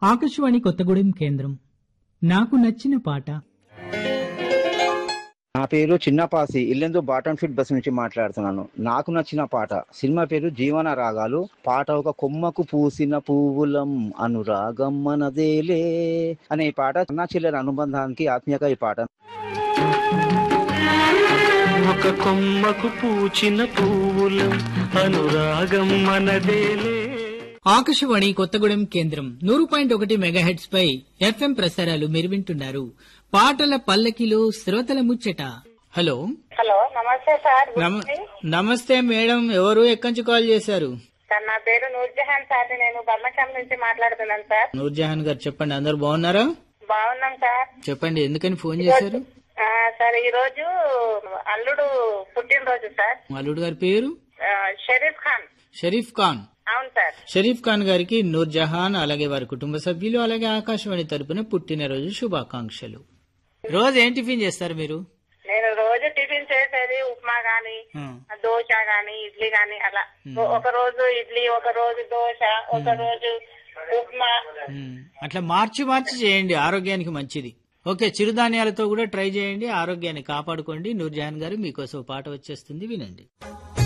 ఆకాశవాణి కొత్తగూడెం కేంద్రం నాకు నచ్చిన పాట నా పేరు చిన్నపాసి ఇల్లెందు బాటన్ ఫిట్ బస్ నుంచి మాట్లాడుతున్నాను నాకు నచ్చిన పాట సినిమా పేరు జీవన రాగాలు పాట ఒక కొమ్మకు పూసిన పువ్వులం అనురాగం మనదేలే అనే ఈ పాట అన్నా చెల్లెల అనుబంధానికి ఆత్మీయగా ఈ పాట ఒక కొమ్మకు పూచిన పువ్వులం అనురాగం మనదేలే ఆకాశవాణి కొత్తగూడెం కేంద్రం నూరు పాయింట్ ఒకటి మెగాహెడ్స్ పై ఎఫ్ఎం ప్రసారాలు మీరు వింటున్నారు పాటల పల్లకిలో శ్రోతల ముచ్చట హలో హలో నమస్తే సార్ గుడ్ నమ- మార్నింగ్. నమస్తే మేడం ఎవరు ఎక్కడి నుంచి కాల్ చేశారు సార్ నా పేరు నూర్జహాన్ సార్ నేను బర్మచం నుంచి మాట్లాడుతున్నాను సార్ నూర్జహాన్ గారు చెప్పండి అందరు బాగున్నారా బాగున్నాం సార్ చెప్పండి ఎందుకని ఫోన్ చేశారు ఆ, సార్ ఈ రోజు అల్లుడు పుట్టినరోజు సార్ అల్లుడు గారి పేరు ఆ, షరీఫ్ ఖాన్ షరీఫ్ ఖాన్ అవును సార్ షరీఫ్ ఖాన్ గారికి నూర్ జహాన్ అలాగే వారి కుటుంబ సభ్యులు అలాగే ఆకాశవాణి తరపున పుట్టినరోజు శుభాకాంక్షలు రోజు ఏం టిఫిన్ చేస్తారు మీరు నేను రోజు టిఫిన్ చేసేది ఉప్మా గాని ఆ, దోశ గాని ఇడ్లీ గాని అలా ఒక రోజు ఇడ్లీ ఒక రోజు దోశ ఒక రోజు ఉప్మా ఉమ్, అట్లా మార్చి మార్చి చేయండి ఆరోగ్యానికి మంచిది ఓకే చిరుధాన్యాలతో కూడా ట్రై చేయండి ఆరోగ్యాన్ని కాపాడుకోండి నూర్ జహాన్ గారు మీకోసం ఓ పాట వచ్చేస్తుంది వినండి